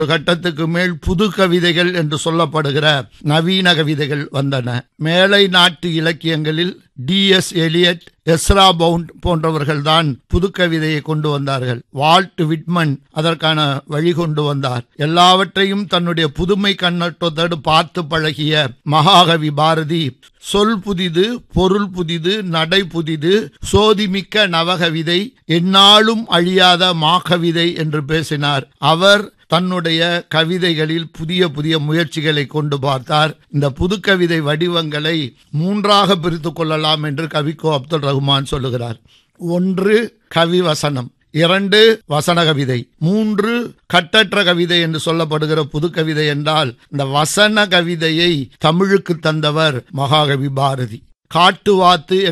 கட்டத்துக்கு மேல் புது கவிதைகள் என்று சொல்லப்படுகிற நவீன கவிதைகள் வந்தன மேலை நாட்டு இலக்கியங்களில் T S Eliot Ezra Pound போன்றவர்கள்தான் புது கவிதையை கொண்டு வந்தார்கள் வால்ட் விட்மன் அதற்கான வழி கொண்டு வந்தார் எல்லாவற்றையும் தன்னுடைய புதுமை கண்ணோட்டத்தோடு பார்த்து பழகிய மகாகவி பாரதி சொல் புதிது பொருள் புதிது நடை புதிது சோதிமிக்க நவகவிதை எந்நாளும் அழியாத மாகவிதை என்று பேசினார் அவர் தன்னுடைய கவிதைகளில் புதிய புதிய முயற்சிகளை கொண்டு பார்த்தார் இந்த புது கவிதை வடிவங்களை மூன்றாக பிரித்துக் கொள்ளலாம் என்று கவிக்கோ அப்துல் ரஹ்மான் சொல்லுகிறார் ஒன்று கவி வசனம் இரண்டு வசன கவிதை மூன்று கட்டற்ற கவிதை என்று சொல்லப்படுகிற புது கவிதை என்றால் இந்த வசன கவிதையை தமிழுக்கு தந்தவர் மகாகவி பாரதி காட்டுவாத்து